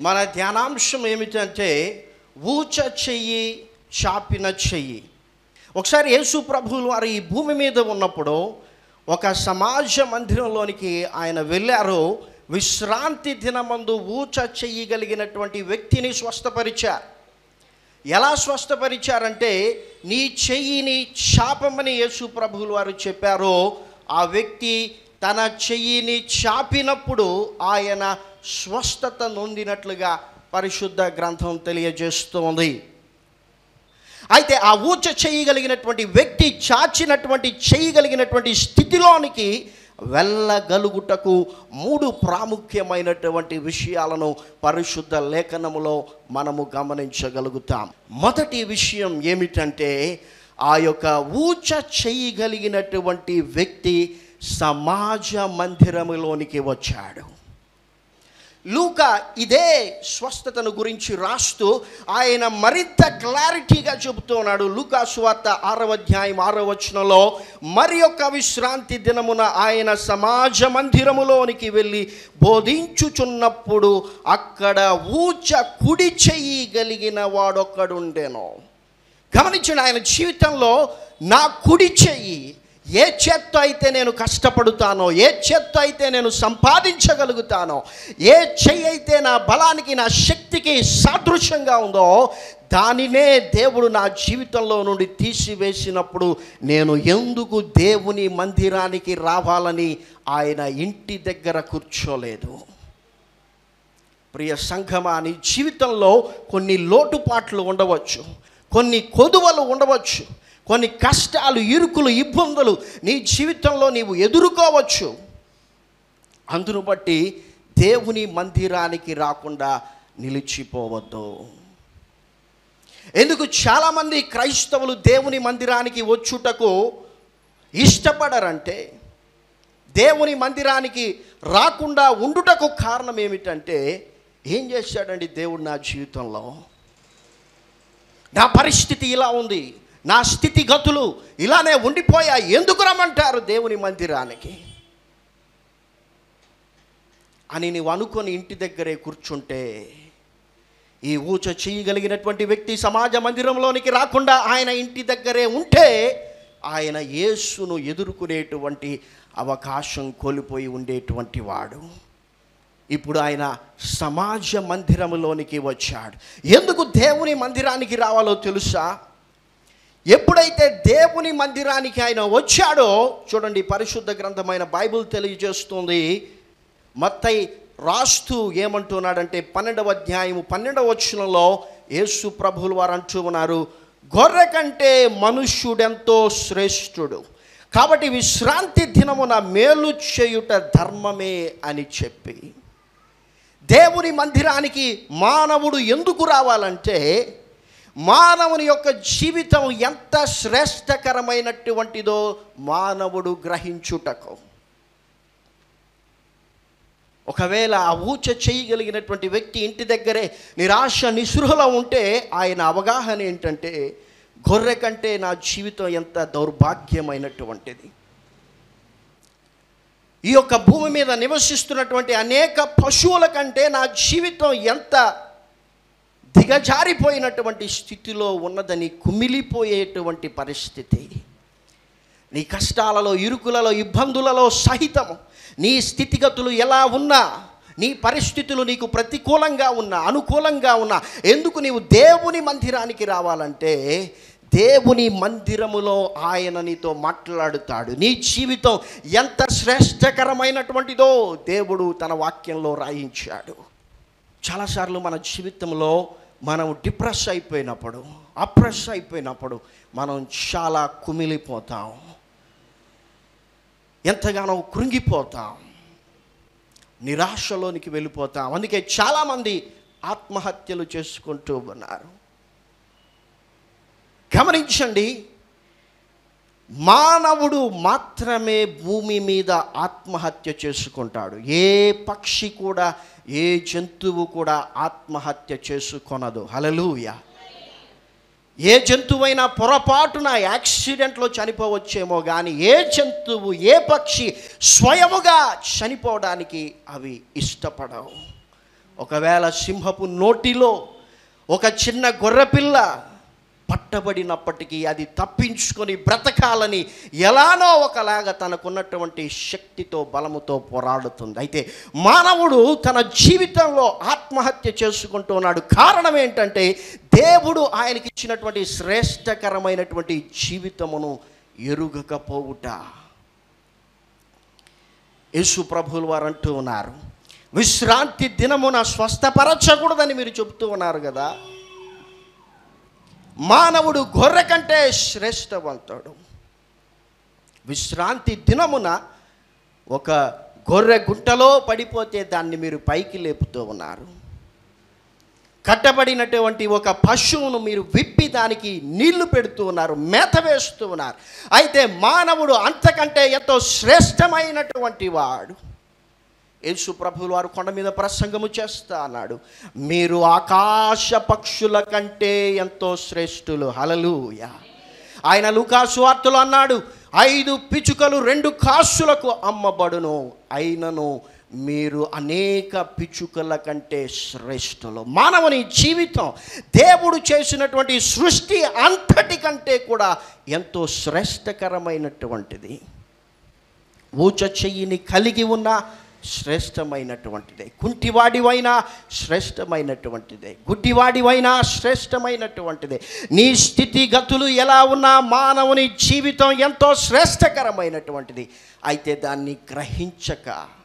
మన ధ్యానాంశం ఏమిటంటే ఊచ చెయ్యి చాపిన చెయ్యి ఒకసారి యేసు ప్రభువులు వారు ఈ భూమి మీద ఉన్నప్పుడు ఒక సమాజ మందిరంలోనికి ఆయన వెళ్ళారు విశ్రాంతి దినమందు ఊచ చెయ్యగలిగినటువంటి వ్యక్తిని స్వస్థపరిచారు ఎలా స్వస్థపరిచారంటే నీ చెయ్యిని చాపమని యేసు ప్రభువులు వారు చెప్పారో ఆ వ్యక్తి తన చెయ్యిని చాపినప్పుడు ఆయన స్వస్థత నొందినట్లుగా పరిశుద్ధ గ్రంథం తెలియజేస్తోంది అయితే ఆ ఊచ చేయగలిగినటువంటి వ్యక్తి చాచినటువంటి చేయగలిగినటువంటి స్థితిలోనికి వెళ్ళగలుగుటకు మూడు ప్రాముఖ్యమైనటువంటి విషయాలను పరిశుద్ధ లేఖనములో మనము గమనించగలుగుతాం మొదటి విషయం ఏమిటంటే ఆ యొక్క ఊచ చేయగలిగినటువంటి వ్యక్తి సమాజ మందిరములోనికి వచ్చాడు లూక ఇదే స్వస్థతను గురించి రాస్తూ ఆయన మరింత క్లారిటీగా చెబుతున్నాడు లూకా సువార్త ఆరవ అధ్యాయం ఆరవ వచనంలో మరి యొక్క విశ్రాంతి దినమున ఆయన సమాజ మందిరములోనికి వెళ్ళి బోధించుచున్నప్పుడు అక్కడ ఊచ కుడి చెయ్యి గలిగిన వాడొక్కడుండెను గమనించండి ఆయన జీవితంలో నా కుడి చెయ్యి ఏ చేత్తో అయితే నేను కష్టపడుతానో ఏ చేత్తో అయితే నేను సంపాదించగలుగుతానో ఏ చెయ్యి అయితే నా బలానికి నా శక్తికి సాదృశ్యంగా ఉందో దానినే దేవుడు నా జీవితంలో నుండి తీసివేసినప్పుడు నేను ఎందుకు దేవుని మందిరానికి రావాలని ఆయన ఇంటి దగ్గర కూర్చోలేదు ప్రియ సంఘమా నీ జీవితంలో కొన్ని లోటుపాట్లు ఉండవచ్చు కొన్ని కొదువలు ఉండవచ్చు కొన్ని కష్టాలు ఇరుకులు ఇబ్బందులు నీ జీవితంలో నీవు ఎదుర్కోవచ్చు అందును బట్టి దేవుని మందిరానికి రాకుండా నిలిచిపోవద్దు ఎందుకు చాలామంది క్రైస్తవులు దేవుని మందిరానికి వచ్చుటకు ఇష్టపడరంటే దేవుని మందిరానికి రాకుండా ఉండుటకు కారణం ఏమిటంటే ఏం చేశాడండి దేవుడు నా జీవితంలో నా పరిస్థితి ఇలా ఉంది నా స్థితిగతులు ఇలానే ఉండిపోయా ఎందుకు రమ్మంటారు దేవుని మందిరానికి అని నీవు అనుకొని ఇంటి దగ్గరే కూర్చుంటే ఈ ఊచ చేయగలిగినటువంటి వ్యక్తి సమాజ మందిరంలోనికి రాకుండా ఆయన ఇంటి దగ్గరే ఉంటే ఆయన యేసును ఎదుర్కొనేటువంటి అవకాశం కోల్పోయి ఉండేటువంటి వాడు ఇప్పుడు ఆయన సమాజ మందిరంలోనికి వచ్చాడు ఎందుకు దేవుని మందిరానికి రావాలో తెలుసా ఎప్పుడైతే దేవుని మందిరానికి ఆయన వచ్చాడో చూడండి పరిశుద్ధ గ్రంథమైన బైబిల్ తెలియజేస్తుంది మత్తై రాస్తూ ఏమంటున్నాడంటే పన్నెండవ అధ్యాయము పన్నెండవ వచనంలో యేసు ప్రభువులు వారు అంటూ ఉన్నారు గొర్రె కంటే మనుష్యుడెంతో శ్రేష్ఠుడు కాబట్టి విశ్రాంతి దినమున మేలు చేయుట ధర్మమే అని చెప్పి దేవుని మందిరానికి మానవుడు ఎందుకు రావాలంటే మానవుని యొక్క జీవితం ఎంత శ్రేష్టకరమైనటువంటిదో మానవుడు గ్రహించుటకు ఒకవేళ ఆ ఊచ చేయగలిగినటువంటి వ్యక్తి ఇంటి దగ్గరే నిరాశ నిస్పృహలో ఉంటే ఆయన అవగాహన ఏంటంటే గొర్రె కంటే నా జీవితం ఎంత దౌర్భాగ్యమైనటువంటిది ఈ యొక్క భూమి మీద నివసిస్తున్నటువంటి అనేక పశువుల కంటే నా జీవితం ఎంత దిగజారిపోయినటువంటి స్థితిలో ఉన్నదని కుమిలిపోయేటువంటి పరిస్థితి నీ కష్టాలలో ఇరుకులలో ఇబ్బందులలో సహితము నీ స్థితిగతులు ఎలా ఉన్నా నీ పరిస్థితులు నీకు ప్రతికూలంగా ఉన్నా అనుకూలంగా ఉన్నా ఎందుకు నీవు దేవుని మందిరానికి రావాలంటే దేవుని మందిరములో ఆయన నీతో మాట్లాడుతాడు నీ జీవితం ఎంత శ్రేష్టకరమైనటువంటిదో దేవుడు తన వాక్యంలో రాయించాడు చాలాసార్లు మన జీవితంలో మనం డిప్రెస్ అయిపోయినప్పుడు అప్రెస్ అయిపోయినప్పుడు మనం చాలా కుమిలిపోతాం ఎంతగానో కృంగిపోతాం నిరాశలోనికి వెళ్ళిపోతాం అందుకే చాలామంది ఆత్మహత్యలు చేసుకుంటూ ఉన్నారు గమనించండి మానవుడు మాత్రమే భూమి మీద ఆత్మహత్య చేసుకుంటాడు ఏ పక్షి కూడా ఏ జంతువు కూడా ఆత్మహత్య చేసుకొనదు హలలుయ ఏ జంతువైనా పొరపాటున యాక్సిడెంట్లో చనిపోవచ్చేమో కానీ ఏ జంతువు ఏ పక్షి స్వయముగా చనిపోవడానికి అవి ఇష్టపడవు ఒకవేళ సింహపు నోటిలో ఒక చిన్న గొర్రెపిల్ల పట్టబడినప్పటికీ అది తప్పించుకొని బ్రతకాలని ఎలానో ఒకలాగా తనకున్నటువంటి శక్తితో బలముతో పోరాడుతుంది అయితే మానవుడు తన జీవితంలో ఆత్మహత్య చేసుకుంటూ ఉన్నాడు కారణం ఏంటంటే దేవుడు ఆయనకి ఇచ్చినటువంటి శ్రేష్టకరమైనటువంటి జీవితమును ఎరుగకపోవుట యేసు ప్రభువులు వారు అంటూ ఉన్నారు విశ్రాంతి దినమున స్వస్థపరచకూడదని మీరు చెబుతూ ఉన్నారు కదా మానవుడు గొర్రె కంటే శ్రేష్టవంతుడు విశ్రాంతి దినమున ఒక గొర్రె గుంటలో పడిపోతే దాన్ని మీరు పైకి లేపుతూ ఉన్నారు కట్టబడినటువంటి ఒక పశువును మీరు విప్పి దానికి నీళ్లు పెడుతూ ఉన్నారు మేత వేస్తూ ఉన్నారు అయితే మానవుడు అంతకంటే ఎంతో శ్రేష్టమైనటువంటి వాడు యేసు ప్రభువులు వారు కొండ మీద ప్రసంగము చేస్తా అన్నాడు మీరు ఆకాశ పక్షుల కంటే ఎంతో శ్రేష్ఠులు హలలుయ ఆయన లూకాసు వార్తలు అన్నాడు ఐదు పిచుకలు రెండు కాసులకు అమ్మబడును అయినను మీరు అనేక పిచుకల కంటే శ్రేష్ఠులు మానవుని జీవితం దేవుడు చేసినటువంటి సృష్టి అంతటి కంటే కూడా ఎంతో శ్రేష్టకరమైనటువంటిది ఊచ చెయ్యిని కలిగి ఉన్న శ్రేష్టమైనటువంటిదే కుంటివాడివైనా శ్రేష్టమైనటువంటిదే గుడ్డివాడివైనా శ్రేష్టమైనటువంటిదే నీ స్థితిగతులు ఎలా ఉన్నా మానవుని జీవితం ఎంతో శ్రేష్టకరమైనటువంటిది అయితే దాన్ని గ్రహించక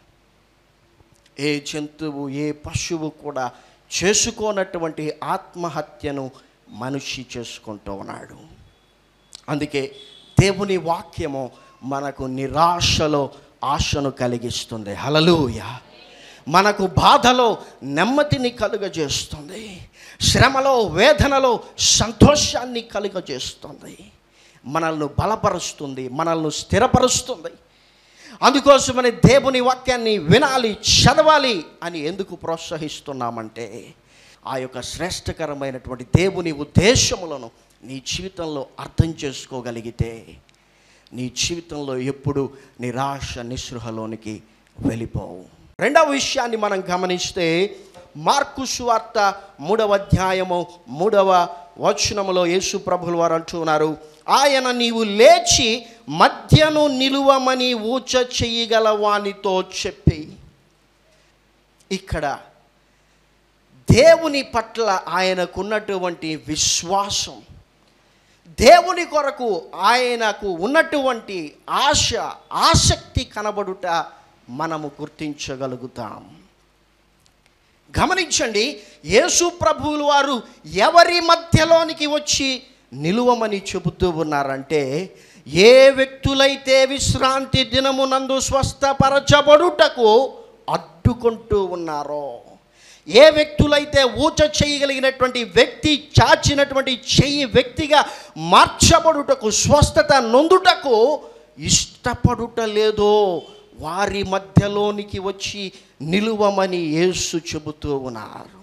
ఏ జంతువు ఏ పశువు కూడా చేసుకోనటువంటి ఆత్మహత్యను మనిషి చేసుకుంటూ ఉన్నాడు అందుకే దేవుని వాక్యము మనకు నిరాశలో ఆశను కలిగిస్తుంది హలలుయ మనకు బాధలో నెమ్మదిని కలుగజేస్తుంది శ్రమలో వేదనలో సంతోషాన్ని కలుగజేస్తుంది మనల్ని బలపరుస్తుంది మనల్ని స్థిరపరుస్తుంది అందుకోసమని దేవుని వాక్యాన్ని వినాలి చదవాలి అని ఎందుకు ప్రోత్సహిస్తున్నామంటే ఆ యొక్క శ్రేష్టకరమైనటువంటి దేవుని ఉద్దేశములను నీ జీవితంలో అర్థం చేసుకోగలిగితే నీ జీవితంలో ఎప్పుడు నిరాశ నిస్పృహలోనికి వెళ్ళిపోవు రెండవ విషయాన్ని మనం గమనిస్తే మార్కు సువార్త మూడవ అధ్యాయము మూడవ వచనములో యేసు ప్రభులు వారు అంటున్నారు ఆయన నీవు లేచి మధ్యను నిలువమని ఊచ చెయ్యగల వానితో చెప్పి ఇక్కడ దేవుని పట్ల ఆయనకున్నటువంటి విశ్వాసం దేవుని కొరకు ఆయనకు ఉన్నటువంటి ఆశ ఆసక్తి కనబడుట మనము గుర్తించగలుగుతాం గమనించండి యేసు ప్రభువులు వారు ఎవరి మధ్యలోనికి వచ్చి నిలువమని చెబుతూ ఉన్నారంటే ఏ వ్యక్తులైతే విశ్రాంతి దినమునందు స్వస్థపరచబడుటకు అడ్డుకుంటూ ఉన్నారో ఏ వ్యక్తులైతే ఊచ చేయగలిగినటువంటి వ్యక్తి చాచినటువంటి చెయ్యి వ్యక్తిగా మార్చబడుటకు స్వస్థత నొందుటకు ఇష్టపడుట లేదో వారి మధ్యలోనికి వచ్చి నిలువమని యేసు చెబుతూ ఉన్నారు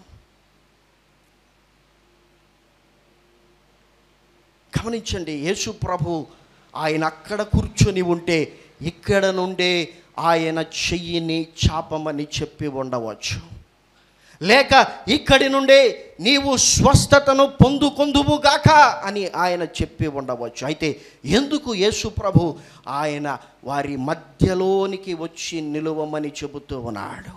గమనించండి యేసు ప్రభు ఆయన అక్కడ కూర్చొని ఉంటే ఇక్కడ నుండే ఆయన చెయ్యిని చాపమని చెప్పి ఉండవచ్చు లేక ఇక్కడి నుండే నీవు స్వస్థతను పొందుకొందువుగాక అని ఆయన చెప్పి ఉండవచ్చు అయితే ఎందుకు యేసు ప్రభు ఆయన వారి మధ్యలోనికి వచ్చి నిలువమని చెబుతూ ఉన్నాడు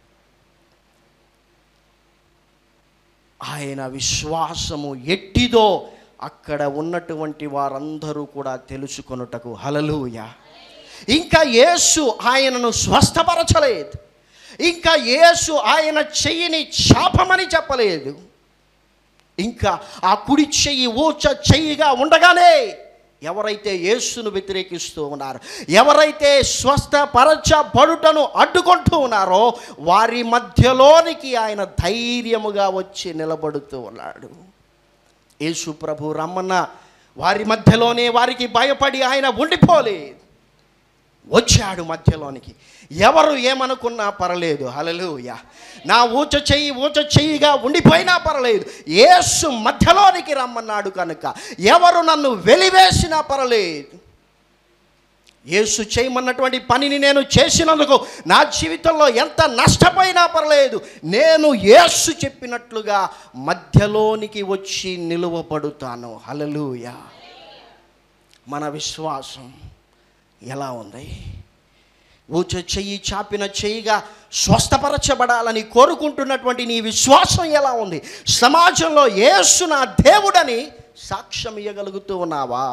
ఆయన విశ్వాసము ఎట్టిదో అక్కడ ఉన్నటువంటి వారందరూ కూడా తెలుసుకొనుటకు హలలుయ ఇంకా యేసు ఆయనను స్వస్థపరచలేదు ఇంకా యేసు ఆయన చెయ్యిని శాపమని చెప్పలేదు ఇంకా ఆ కుడి చెయ్యి ఊచ చెయ్యిగా ఉండగానే ఎవరైతే యేసును వ్యతిరేకిస్తూ ఉన్నారు ఎవరైతే స్వస్థపరచబడుటను అడ్డుకుంటూ ఉన్నారో వారి మధ్యలోనికి ఆయన ధైర్యముగా వచ్చి నిలబడుతూ ఉన్నాడు యేసు ప్రభు రమ్మన్న వారి మధ్యలోనే వారికి భయపడి ఆయన ఉండిపోలేదు వచ్చాడు మధ్యలోనికి ఎవరు ఏమనుకున్నా పర్లేదు హలలుయ నా ఊచ చెయ్యి ఊచ చెయ్యిగా ఉండిపోయినా పర్లేదు యేసు మధ్యలోనికి రమ్మన్నాడు కనుక ఎవరు నన్ను వెలివేసినా పర్లేదు యేసు చేయమన్నటువంటి పనిని నేను చేసినందుకు నా జీవితంలో ఎంత నష్టపోయినా పర్లేదు నేను యేసు చెప్పినట్లుగా మధ్యలోనికి వచ్చి నిలువపడుతాను హలలుయ మన విశ్వాసం ఎలా ఉంది ఊచ చెయ్యి చాపిన చెయ్యిగా స్వస్థపరచబడాలని కోరుకుంటున్నటువంటి నీ విశ్వాసం ఎలా ఉంది సమాజంలో యేసు నా దేవుడని సాక్ష్యం ఇవ్వగలుగుతూ ఉన్నావా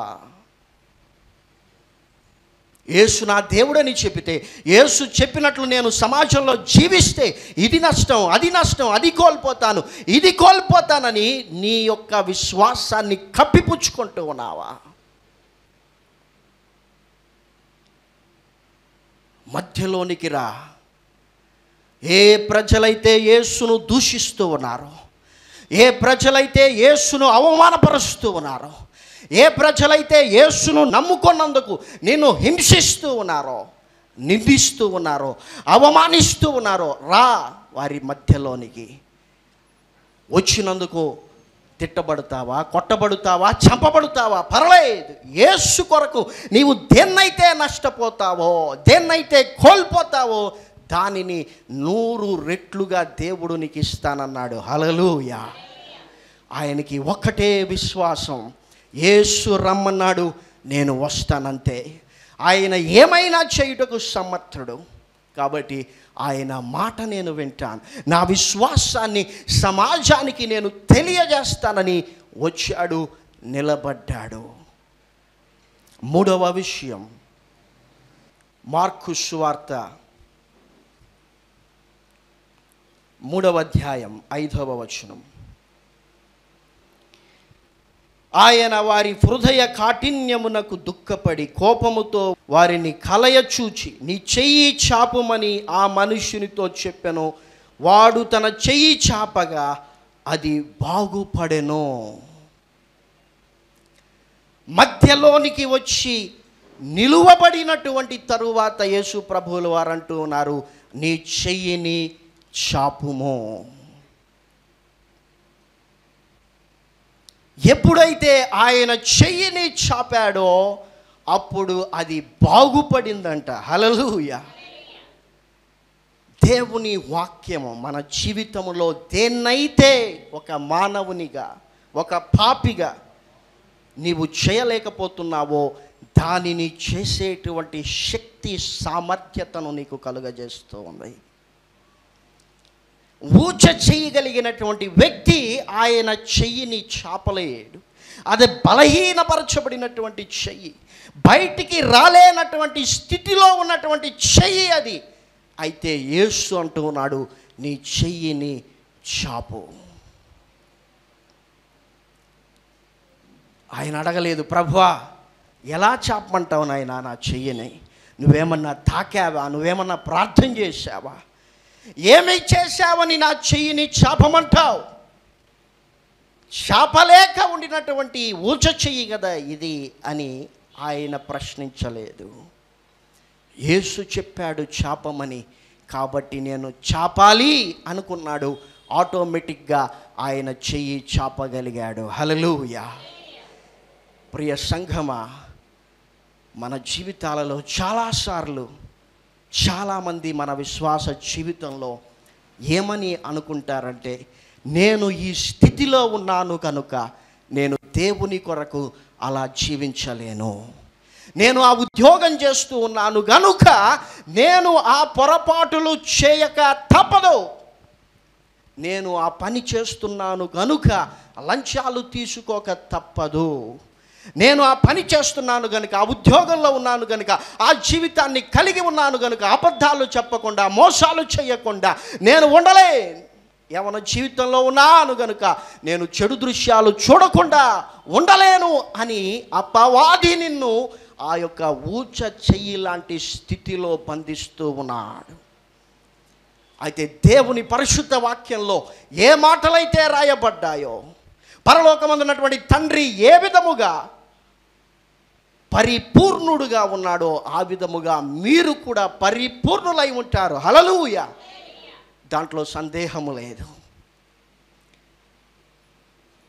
యేసు నా దేవుడని చెప్పితే యేసు చెప్పినట్లు నేను సమాజంలో జీవిస్తే ఇది నష్టం అది నష్టం అది కోల్పోతాను ఇది కోల్పోతానని నీ యొక్క విశ్వాసాన్ని కప్పిపుచ్చుకుంటూ ఉన్నావా మధ్యలోనికి రా ఏ ప్రజలైతే యేసును దూషిస్తూ ఉన్నారో ఏ ప్రజలైతే యేసును అవమానపరుస్తూ ఉన్నారో ఏ ప్రజలైతే యేసును నమ్ముకున్నందుకు నిన్ను హింసిస్తూ ఉన్నారో నిందిస్తూ ఉన్నారో అవమానిస్తూ ఉన్నారో రా వారి మధ్యలోనికి వచ్చినందుకు తిట్టబడతావా కొట్టబడతావా చంపబడతావా పర్లేదు యేసు కొరకు నీవు దేన్నైతే నష్టపోతావో దేన్నైతే కోల్పోతావో దానిని నూరు రెట్లుగా దేవుడు నీకు ఇస్తానన్నాడు హలలుయా ఆయనకి ఒక్కటే విశ్వాసం యేసు రమ్మన్నాడు నేను వస్తానంతే ఆయన ఏమైనా చేయుటకు సమర్థుడు కాబట్టి ఆయన మాట నేను వింటాను నా విశ్వాసాన్ని సమాజానికి నేను తెలియజేస్తానని వచ్చాడు నిలబడ్డాడు మూడవ విషయం మార్కు సువార్త మూడవ అధ్యాయం ఐదవ వచనం ఆయన వారి హృదయ కాఠిన్యమునకు దుఃఖపడి కోపముతో వారిని కలయచూచి నీ చెయ్యి చాపుమని ఆ మనుష్యునితో చెప్పెను వాడు తన చెయ్యి చాపగా అది బాగుపడెను మధ్యలోనికి వచ్చి నిలువబడినటువంటి తరువాత యేసు ప్రభువులు వారు అంటూ ఉన్నారు నీ చెయ్యిని చాపుము ఎప్పుడైతే ఆయన చెయ్యిని చాపాడో అప్పుడు అది బాగుపడిందంట హలలుయ దేవుని వాక్యము మన జీవితంలో దేన్నైతే ఒక మానవునిగా ఒక పాపిగా నీవు చేయలేకపోతున్నావో దానిని చేసేటువంటి శక్తి సామర్థ్యతను నీకు కలుగజేస్తూ ఉంది ఊచ చేయగలిగినటువంటి వ్యక్తి ఆయన చెయ్యిని చాపలేడు అది బలహీనపరచబడినటువంటి చెయ్యి బయటికి రాలేనటువంటి స్థితిలో ఉన్నటువంటి చెయ్యి అది అయితే యేసు అంటూ ఉన్నాడు నీ చెయ్యిని చాపు ఆయన అడగలేదు ప్రభువా ఎలా చాపమంటావు నాయన నా చెయ్యిని నువ్వేమన్నా తాకావా నువ్వేమన్నా ప్రార్థన చేశావా ఏమి చేశావని నా చెయ్యిని చాపమంటావు చాపలేక ఉండినటువంటి ఊచ చెయ్యి కదా ఇది అని ఆయన ప్రశ్నించలేదు యేసు చెప్పాడు చాపమని కాబట్టి నేను చాపాలి అనుకున్నాడు ఆటోమేటిక్గా ఆయన చెయ్యి చాపగలిగాడు హలలుయా ప్రియ సంఘమా మన జీవితాలలో చాలాసార్లు చాలామంది మన విశ్వాస జీవితంలో ఏమని అనుకుంటారంటే నేను ఈ స్థితిలో ఉన్నాను కనుక నేను దేవుని కొరకు అలా జీవించలేను నేను ఆ ఉద్యోగం చేస్తూ ఉన్నాను గనుక నేను ఆ పొరపాటులు చేయక తప్పదు నేను ఆ పని చేస్తున్నాను గనుక లంచాలు తీసుకోక తప్పదు నేను ఆ పని చేస్తున్నాను గనుక ఆ ఉద్యోగంలో ఉన్నాను గనుక ఆ జీవితాన్ని కలిగి ఉన్నాను గనుక అబద్ధాలు చెప్పకుండా మోసాలు చేయకుండా నేను ఉండలే యవన జీవితంలో ఉన్నాను గనుక నేను చెడు దృశ్యాలు చూడకుండా ఉండలేను అని అపవాది నిన్ను ఆ యొక్క ఊచ చెయ్యి లాంటి స్థితిలో బంధిస్తూ ఉన్నాడు అయితే దేవుని పరిశుద్ధ వాక్యంలో ఏ మాటలైతే రాయబడ్డాయో పరలోకమందున్నటువంటి తండ్రి ఏ విధముగా పరిపూర్ణుడుగా ఉన్నాడో ఆ విధముగా మీరు కూడా పరిపూర్ణులై ఉంటారు హలలుయ దాంట్లో సందేహము లేదు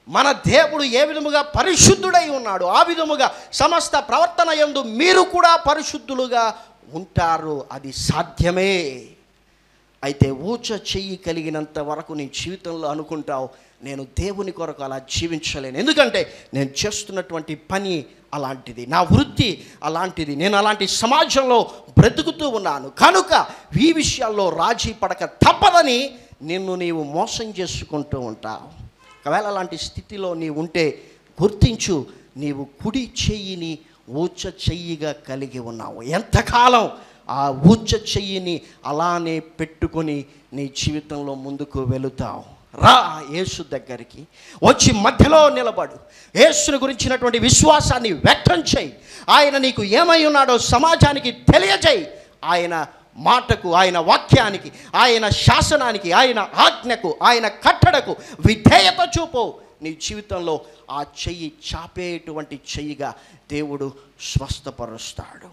మన దేవుడు ఏ విధముగా పరిశుద్ధుడై ఉన్నాడు ఆ విధముగా సమస్త ప్రవర్తన యందు మీరు కూడా పరిశుద్ధులుగా ఉంటారు అది సాధ్యమే అయితే ఊచ చెయ్యి కలిగినంత వరకు నీ జీవితంలో అనుకుంటావు నేను దేవుని కొరకు అలా జీవించలేను ఎందుకంటే నేను చేస్తున్నటువంటి పని అలాంటిది నా వృత్తి అలాంటిది నేను అలాంటి సమాజంలో బ్రతుకుతూ ఉన్నాను కనుక ఈ విషయాల్లో రాజీ పడక తప్పదని నిన్ను నీవు మోసం చేసుకుంటూ ఉంటావు ఒకవేళ అలాంటి స్థితిలో నీవు ఉంటే గుర్తించు నీవు కుడి చెయ్యిని ఊచ చెయ్యిగా కలిగి ఉన్నావు ఎంతకాలం ఆ ఊచ చెయ్యిని అలానే పెట్టుకొని నీ జీవితంలో ముందుకు వెళుతావు రా యేసు దగ్గరికి వచ్చి మధ్యలో నిలబడు యేసుని గురించినటువంటి విశ్వాసాన్ని వ్యక్తం చేయి ఆయన నీకు ఏమై ఉన్నాడో సమాజానికి తెలియజేయి ఆయన మాటకు ఆయన వాక్యానికి ఆయన శాసనానికి ఆయన ఆజ్ఞకు ఆయన కట్టడకు విధేయత చూపు నీ జీవితంలో ఆ చెయ్యి చాపేటువంటి చెయ్యిగా దేవుడు స్వస్థపరుస్తాడు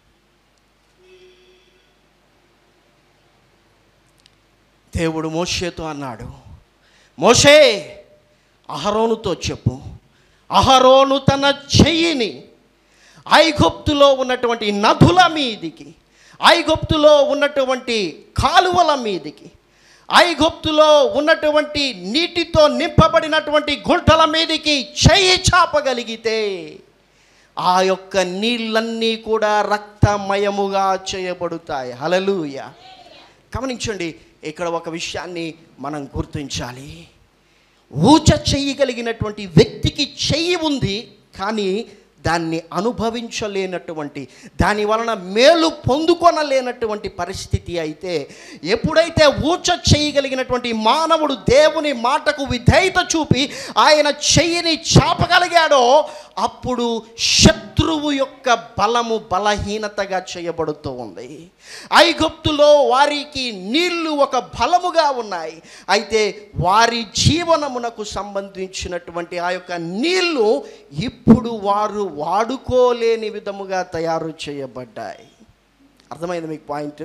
దేవుడు మోషేతో అన్నాడు మోషే అహరోనుతో చెప్పు అహరోను తన చెయ్యిని ఐగుప్తులో ఉన్నటువంటి నదుల మీదికి ఐగుప్తులో ఉన్నటువంటి కాలువల మీదికి ఐగుప్తులో ఉన్నటువంటి నీటితో నింపబడినటువంటి గుంటల మీదికి చెయ్యి చాపగలిగితే ఆ యొక్క నీళ్ళన్నీ కూడా రక్తమయముగా చేయబడుతాయి హలలుయ గమనించండి ఇక్కడ ఒక విషయాన్ని మనం గుర్తించాలి ఊచ చెయ్యగలిగినటువంటి వ్యక్తికి చెయ్యి ఉంది కానీ దాన్ని అనుభవించలేనటువంటి దాని వలన మేలు పొందుకొనలేనటువంటి పరిస్థితి అయితే ఎప్పుడైతే ఊచ చేయగలిగినటువంటి మానవుడు దేవుని మాటకు విధేయత చూపి ఆయన చెయ్యిని చాపగలిగాడో అప్పుడు శత్రువు యొక్క బలము బలహీనతగా చేయబడుతూ ఉంది ఐగుప్తులో వారికి నీళ్లు ఒక బలముగా ఉన్నాయి అయితే వారి జీవనమునకు సంబంధించినటువంటి ఆ యొక్క నీళ్లు ఇప్పుడు వారు వాడుకోలేని విధముగా తయారు చేయబడ్డాయి అర్థమైంది మీకు పాయింట్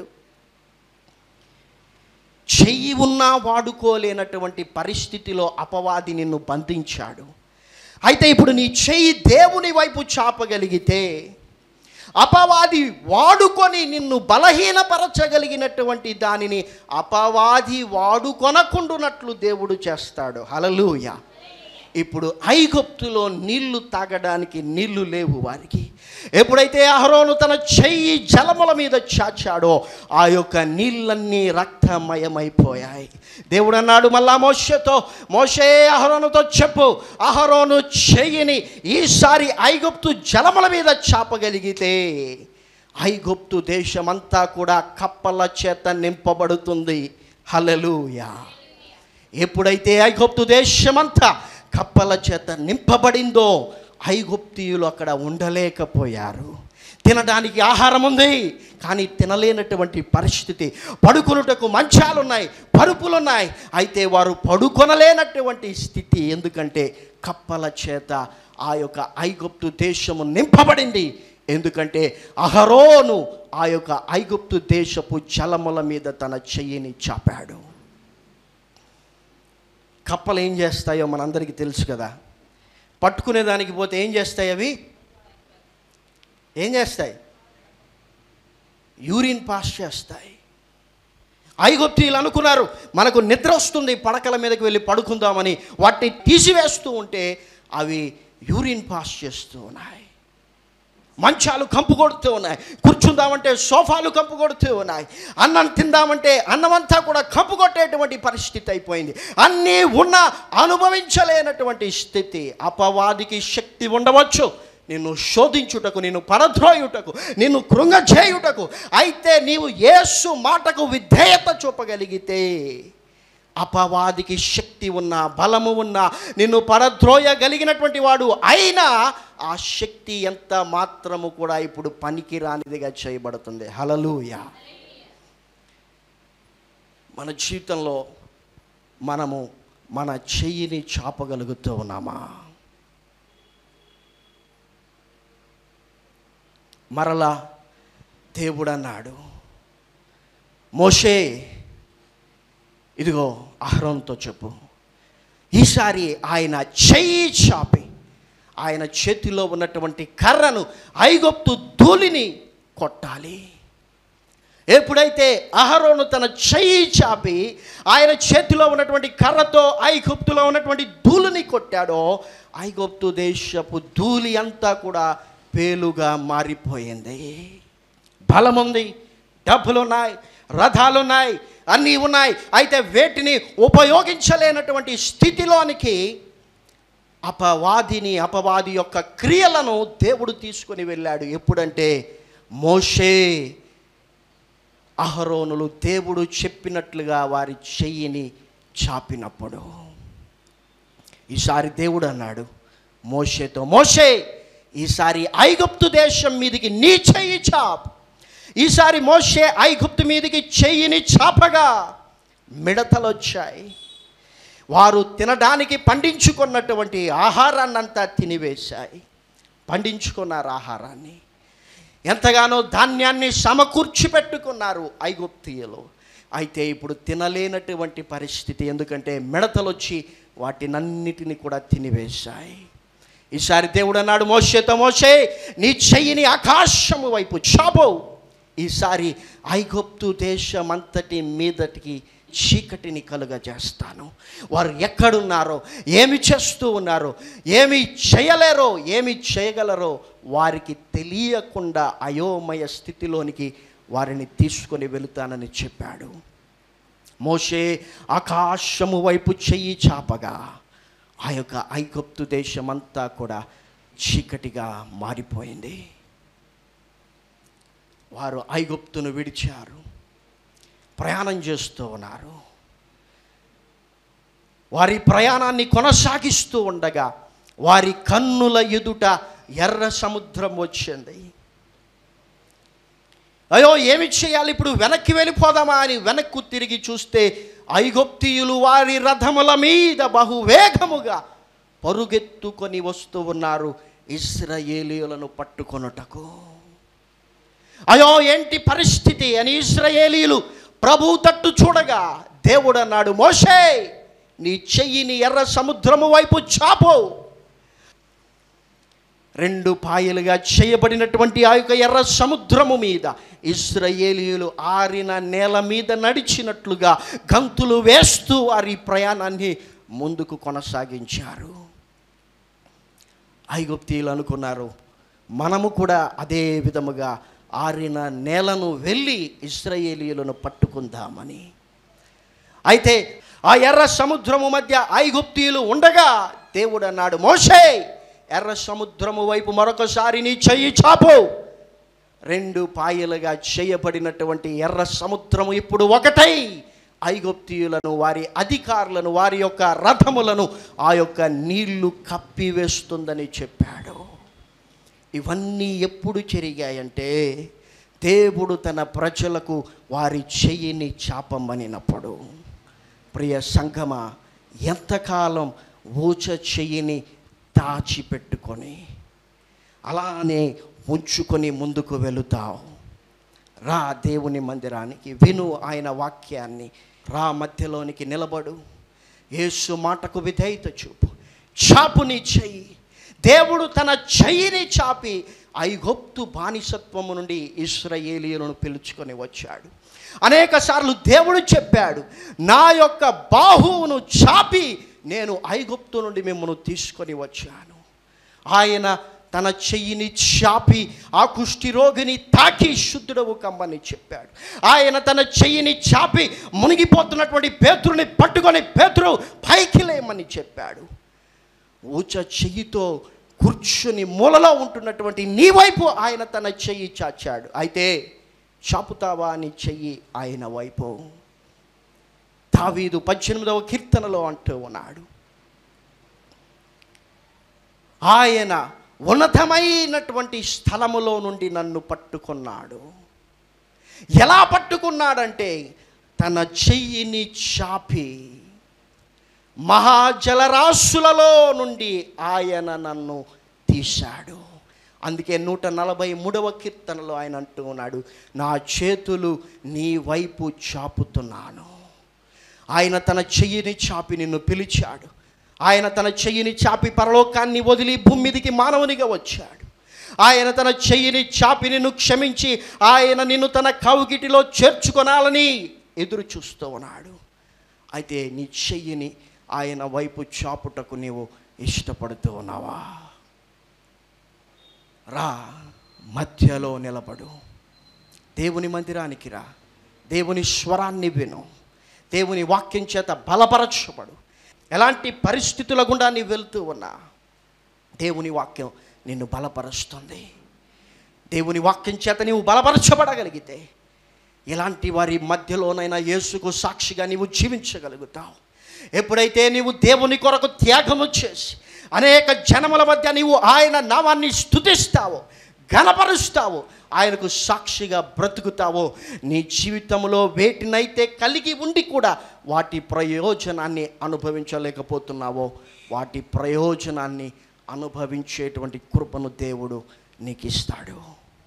చెయ్యి ఉన్నా వాడుకోలేనటువంటి పరిస్థితిలో అపవాది నిన్ను బంధించాడు అయితే ఇప్పుడు నీ చెయ్యి దేవుని వైపు చాపగలిగితే అపవాది వాడుకొని నిన్ను బలహీనపరచగలిగినటువంటి దానిని అపవాది వాడుకొనకుండునట్లు దేవుడు చేస్తాడు హలలుయ ఇప్పుడు ఐగుప్తులో నీళ్లు తాగడానికి నీళ్లు లేవు వారికి ఎప్పుడైతే అహరోను తన చెయ్యి జలముల మీద చాచాడో ఆ యొక్క నీళ్ళన్నీ రక్తమయమైపోయాయి దేవుడు అన్నాడు మళ్ళా మోషతో మోషే అహరోనుతో చెప్పు అహరోను చెయ్యిని ఈసారి ఐగుప్తు జలముల మీద చాపగలిగితే ఐగుప్తు దేశమంతా కూడా కప్పల చేత నింపబడుతుంది హలలుయా ఎప్పుడైతే ఐగుప్తు దేశమంతా కప్పల చేత నింపబడిందో ఐగుప్తీయులు అక్కడ ఉండలేకపోయారు తినడానికి ఆహారం ఉంది కానీ తినలేనటువంటి పరిస్థితి పడుకునుటకు మంచాలున్నాయి పరుపులున్నాయి అయితే వారు పడుకొనలేనటువంటి స్థితి ఎందుకంటే కప్పల చేత ఆ యొక్క ఐగుప్తు దేశము నింపబడింది ఎందుకంటే అహరోను ఆ యొక్క ఐగుప్తు దేశపు జలముల మీద తన చెయ్యిని చాపాడు కప్పలు ఏం చేస్తాయో మనందరికీ తెలుసు కదా పట్టుకునేదానికి పోతే ఏం చేస్తాయి అవి ఏం చేస్తాయి యూరిన్ పాస్ చేస్తాయి ఐగుప్తీయులు అనుకున్నారు మనకు నిద్ర వస్తుంది పడకల మీదకి వెళ్ళి పడుకుందామని వాటిని తీసివేస్తూ ఉంటే అవి యూరిన్ పాస్ చేస్తూ ఉన్నాయి మంచాలు కంపు కొడుతూ ఉన్నాయి కూర్చుందామంటే సోఫాలు కంపు కొడుతూ ఉన్నాయి అన్నం తిందామంటే అన్నమంతా కూడా కంపు కొట్టేటువంటి పరిస్థితి అయిపోయింది అన్నీ ఉన్న అనుభవించలేనటువంటి స్థితి అపవాదికి శక్తి ఉండవచ్చు నిన్ను శోధించుటకు నిన్ను పరద్రోయుటకు నిన్ను కృంగచేయుటకు అయితే నీవు యేసు మాటకు విధేయత చూపగలిగితే అపవాదికి శక్తి ఉన్న బలము ఉన్న నిన్ను పరద్రోయగలిగినటువంటి వాడు అయినా ఆ శక్తి ఎంత మాత్రము కూడా ఇప్పుడు పనికి రానిదిగా చేయబడుతుంది హలలుయ మన జీవితంలో మనము మన చెయ్యిని చాపగలుగుతూ ఉన్నామా మరలా దేవుడు అన్నాడు మోషే ఇదిగో అహరోన్తో చెప్పు ఈసారి ఆయన చెయ్యి చాపి ఆయన చేతిలో ఉన్నటువంటి కర్రను ఐగొప్తు ధూళిని కొట్టాలి ఎప్పుడైతే అహరోను తన చెయ్యి చాపి ఆయన చేతిలో ఉన్నటువంటి కర్రతో ఐగుప్తులో ఉన్నటువంటి ధూళిని కొట్టాడో ఐగుప్తు దేశపు ధూళి అంతా కూడా పేలుగా మారిపోయింది బలముంది డబ్బులు ఉన్నాయి రథాలు ఉన్నాయి అన్నీ ఉన్నాయి అయితే వేటిని ఉపయోగించలేనటువంటి స్థితిలోనికి అపవాదిని అపవాది యొక్క క్రియలను దేవుడు తీసుకొని వెళ్ళాడు ఎప్పుడంటే మోషే అహరోనులు దేవుడు చెప్పినట్లుగా వారి చెయ్యిని చాపినప్పుడు ఈసారి దేవుడు అన్నాడు మోషేతో మోషే ఈసారి ఐగుప్తు దేశం మీదికి నీ చెయ్యి చాప్ ఈసారి మోషే ఐగుప్తు మీదికి చెయ్యిని చాపగా మిడతలు వచ్చాయి వారు తినడానికి పండించుకున్నటువంటి ఆహారాన్నంతా తినివేశాయి పండించుకున్నారు ఆహారాన్ని ఎంతగానో ధాన్యాన్ని సమకూర్చి పెట్టుకున్నారు ఐగుప్తియలు అయితే ఇప్పుడు తినలేనటువంటి పరిస్థితి ఎందుకంటే మిడతలు వచ్చి వాటినన్నిటిని కూడా తినివేశాయి ఈసారి దేవుడు అన్నాడు మోషేతో మోషే నీ చెయ్యిని ఆకాశము వైపు చాపో ఈసారి ఐగుప్తు దేశం అంతటి మీదటికి చీకటిని కలుగజేస్తాను వారు ఎక్కడున్నారో ఏమి చేస్తూ ఉన్నారో ఏమి చేయలేరో ఏమి చేయగలరో వారికి తెలియకుండా అయోమయ స్థితిలోనికి వారిని తీసుకొని వెళుతానని చెప్పాడు మోషే ఆకాశము వైపు చెయ్యి చాపగా ఆ యొక్క ఐగుప్తు దేశమంతా కూడా చీకటిగా మారిపోయింది వారు ఐగుప్తును విడిచారు ప్రయాణం చేస్తూ ఉన్నారు వారి ప్రయాణాన్ని కొనసాగిస్తూ ఉండగా వారి కన్నుల ఎదుట ఎర్ర సముద్రం వచ్చింది అయ్యో ఏమి చేయాలి ఇప్పుడు వెనక్కి వెళ్ళిపోదామా అని వెనక్కు తిరిగి చూస్తే ఐగుప్తీయులు వారి రథముల మీద బహువేగముగా పరుగెత్తుకొని వస్తూ ఉన్నారు ఇస్రాయేలీయులను పట్టుకొనుటకు అయ్యో ఏంటి పరిస్థితి అని ఇస్రాయేలీలు ప్రభు తట్టు చూడగా దేవుడు అన్నాడు మోషే నీ చెయ్యిని ఎర్ర సముద్రము వైపు చాపు రెండు పాయలుగా చేయబడినటువంటి ఆ యొక్క ఎర్ర సముద్రము మీద ఇస్రాయేలీయులు ఆరిన నేల మీద నడిచినట్లుగా గంతులు వేస్తూ వారి ప్రయాణాన్ని ముందుకు కొనసాగించారు ఐగుప్తీయులు అనుకున్నారు మనము కూడా అదే విధముగా ఆరిన నేలను వెళ్ళి ఇస్రాయేలీయులను పట్టుకుందామని అయితే ఆ ఎర్ర సముద్రము మధ్య ఐగుప్తీయులు ఉండగా దేవుడు అన్నాడు మోషే ఎర్ర సముద్రము వైపు మరొకసారి నీ చెయ్యి చాపు రెండు పాయలుగా చేయబడినటువంటి ఎర్ర సముద్రము ఇప్పుడు ఒకటై ఐగుప్తీయులను వారి అధికారులను వారి యొక్క రథములను ఆ యొక్క నీళ్లు కప్పివేస్తుందని చెప్పాడు ఇవన్నీ ఎప్పుడు జరిగాయంటే దేవుడు తన ప్రజలకు వారి చెయ్యిని చాపమనినప్పుడు ప్రియ సంగమ ఎంతకాలం ఊచ చెయ్యిని దాచిపెట్టుకొని అలానే ఉంచుకొని ముందుకు వెళుతావు రా దేవుని మందిరానికి విను ఆయన వాక్యాన్ని రా మధ్యలోనికి నిలబడు యేసు మాటకు విధేయత చూపు చాపు నీ చెయ్యి దేవుడు తన చెయ్యిని చాపి ఐగొప్తు బానిసత్వము నుండి ఇస్రాయేలీయులను పిలుచుకొని వచ్చాడు అనేక సార్లు దేవుడు చెప్పాడు నా యొక్క బాహువును చాపి నేను ఐగుప్తు నుండి మిమ్మల్ని తీసుకొని వచ్చాను ఆయన తన చెయ్యిని చాపి ఆ కుష్టి రోగిని తాకి శుద్ధుడవు కమ్మని చెప్పాడు ఆయన తన చెయ్యిని చాపి మునిగిపోతున్నటువంటి పేతురుని పట్టుకొని పేతురు పైకి లేమని చెప్పాడు ఊచ చెయ్యితో కూర్చుని మూలలో ఉంటున్నటువంటి నీ వైపు ఆయన తన చెయ్యి చాచాడు అయితే చాపుతావా అని చెయ్యి ఆయన వైపు దావీదు పద్దెనిమిదవ కీర్తనలో అంటూ ఉన్నాడు ఆయన ఉన్నతమైనటువంటి స్థలములో నుండి నన్ను పట్టుకున్నాడు ఎలా పట్టుకున్నాడంటే తన చెయ్యిని చాపి మహాజలరాశులలో నుండి ఆయన నన్ను తీశాడు అందుకే నూట నలభై మూడవ కీర్తనలో ఆయన అంటూ ఉన్నాడు నా చేతులు నీ వైపు చాపుతున్నాను ఆయన తన చెయ్యిని చాపి నిన్ను పిలిచాడు ఆయన తన చెయ్యిని చాపి పరలోకాన్ని వదిలి భూమి మీదికి మానవునిగా వచ్చాడు ఆయన తన చెయ్యిని చాపి నిన్ను క్షమించి ఆయన నిన్ను తన కౌగిటిలో చేర్చుకొనాలని ఎదురు చూస్తూ ఉన్నాడు అయితే నీ చెయ్యిని ఆయన వైపు చాపుటకు నీవు ఇష్టపడుతూ ఉన్నావా రా మధ్యలో నిలబడు దేవుని మందిరానికి రా దేవుని స్వరాన్ని విను దేవుని వాక్యం చేత బలపరచబడు ఎలాంటి పరిస్థితుల గుండా నీవు వెళ్తూ ఉన్నా దేవుని వాక్యం నిన్ను బలపరుస్తుంది దేవుని వాక్యం చేత నీవు బలపరచబడగలిగితే ఇలాంటి వారి మధ్యలోనైనా యేసుకు సాక్షిగా నీవు జీవించగలుగుతావు ఎప్పుడైతే నీవు దేవుని కొరకు త్యాగము చేసి అనేక జనముల మధ్య నీవు ఆయన నామాన్ని స్థుతిస్తావో ఘనపరుస్తావో ఆయనకు సాక్షిగా బ్రతుకుతావో నీ జీవితంలో వేటినైతే కలిగి ఉండి కూడా వాటి ప్రయోజనాన్ని అనుభవించలేకపోతున్నావో వాటి ప్రయోజనాన్ని అనుభవించేటువంటి కృపను దేవుడు నీకు ఇస్తాడు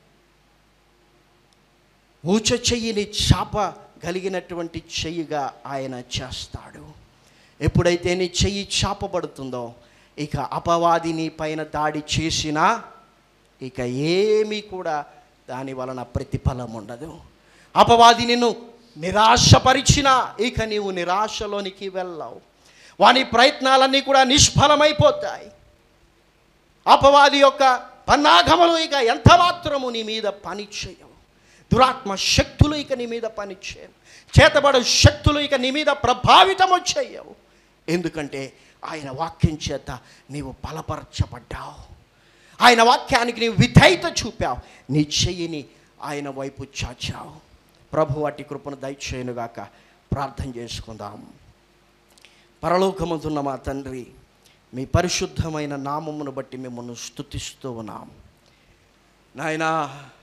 ఊచ చెయ్యిని చాప కలిగినటువంటి చెయ్యిగా ఆయన చేస్తాడు ఎప్పుడైతే నీ చెయ్యి చాపబడుతుందో ఇక అపవాది నీ పైన దాడి చేసినా ఇక ఏమీ కూడా దాని వలన ప్రతిఫలం ఉండదు అపవాది నిన్ను నిరాశపరిచినా ఇక నీవు నిరాశలోనికి వెళ్ళావు వాని ప్రయత్నాలన్నీ కూడా నిష్ఫలమైపోతాయి అపవాది యొక్క పన్నాగములు ఇక ఎంత మాత్రము నీ మీద పని చేయవు దురాత్మ శక్తులు ఇక నీ మీద పని చేయవు చేతబడు శక్తులు ఇక నీ మీద ప్రభావితము చేయవు ఎందుకంటే ఆయన వాక్యం చేత నీవు బలపరచబడ్డావు ఆయన వాక్యానికి నీవు విధేయత చూపావు నీ చెయ్యిని ఆయన వైపు చాచావు ప్రభు వాటి కృపను దయచేయనుగాక ప్రార్థన చేసుకుందాం పరలోకమందున్న మా తండ్రి మీ పరిశుద్ధమైన నామమును బట్టి మిమ్మల్ని స్తుతిస్తూ ఉన్నాం నాయనా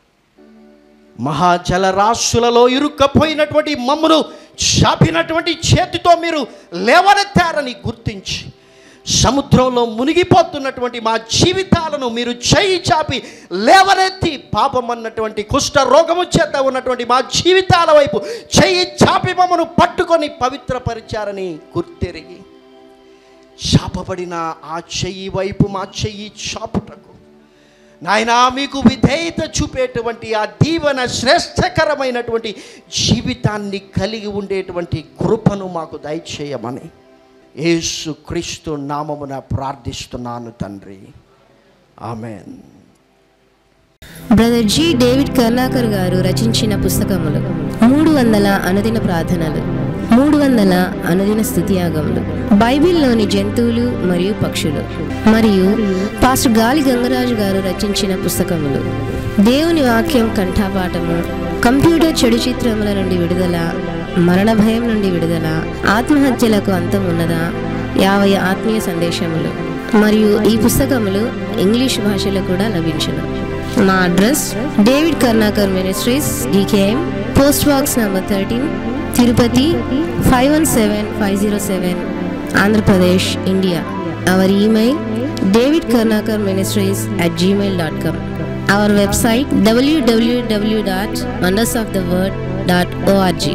మహాజలరాశులలో ఇరుక్కపోయినటువంటి మమ్మను చాపినటువంటి చేతితో మీరు లేవనెత్తారని గుర్తించి సముద్రంలో మునిగిపోతున్నటువంటి మా జీవితాలను మీరు చేయి చాపి లేవనెత్తి పాపం అన్నటువంటి కుష్ఠ రోగము చేత ఉన్నటువంటి మా జీవితాల వైపు చెయ్యి చాపి మమ్మను పట్టుకొని పవిత్రపరిచారని గుర్తెరిగి చాపబడిన ఆ చెయ్యి వైపు మా చెయ్యి చాపుటకు నాయనా మీకు విధేయత చూపేటువంటి ఆ దీవెన శ్రేష్టకరమైనటువంటి జీవితాన్ని కలిగి ఉండేటువంటి కృపను మాకు దయచేయమని యేసు క్రీస్తు నామమున ప్రార్థిస్తున్నాను తండ్రి ఆమెన్ బ్రదర్ జి డేవిడ్ కర్లాకర్ గారు రచించిన పుస్తకములు మూడు వందల అనుదిన ప్రార్థనలు మూడు వందల అనుదిన స్థుతియాగములు బైబిల్లోని జంతువులు మరియు పక్షులు మరియు పాస్టర్ గాలి గంగరాజు గారు రచించిన పుస్తకములు దేవుని వాక్యం కంఠాపాఠము కంప్యూటర్ చెడు చిత్రముల నుండి విడుదల మరణ భయం నుండి విడుదల ఆత్మహత్యలకు అంతం ఉన్నదా యాభై ఆత్మీయ సందేశములు మరియు ఈ పుస్తకములు ఇంగ్లీష్ భాషలో కూడా లభించును మా address David Karnakar ministries DKM post box number thirteen Tirupati five one seven five zero seven Andhra Pradesh India our email David Karnakar ministries at Gmail dot com our website W W W dot wonders of the word dot O R G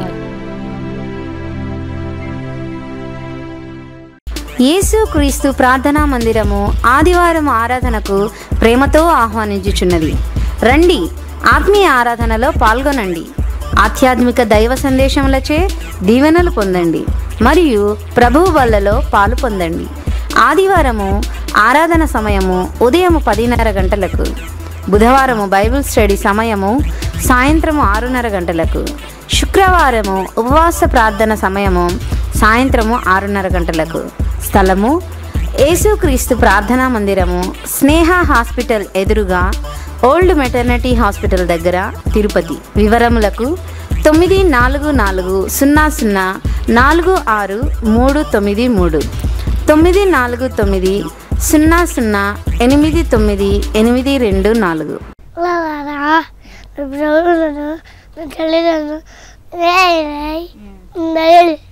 యేసు క్రీస్తు ప్రార్థనా మందిరము ఆదివారం ఆరాధనకు ప్రేమతో ఆహ్వానించుచున్నది రండి ఆత్మీయ ఆరాధనలో పాల్గొనండి ఆధ్యాత్మిక దైవ సందేశములచే దీవెనలు పొందండి మరియు ప్రభువు వల్లలో పాలు పొందండి ఆదివారము ఆరాధన సమయము ఉదయం పదిన్నర గంటలకు బుధవారము బైబిల్ స్టడీ సమయము సాయంత్రము ఆరున్నర గంటలకు శుక్రవారము ఉపవాస ప్రార్థన సమయము సాయంత్రము ఆరున్నర గంటలకు స్థలము యేసుక్రీస్తు ప్రార్థనా మందిరము స్నేహ హాస్పిటల్ ఎదురుగా ఓల్డ్ మెటర్నిటీ హాస్పిటల్ దగ్గర తిరుపతి వివరములకు తొమ్మిది నాలుగు నాలుగు సున్నా సున్నా నాలుగు ఆరు మూడు తొమ్మిది మూడు తొమ్మిది నాలుగు తొమ్మిది సున్నా సున్నా ఎనిమిది తొమ్మిది ఎనిమిది రెండు నాలుగు లారా బ్రౌను తల్లిదండ్రులు రేయ్ రేయ్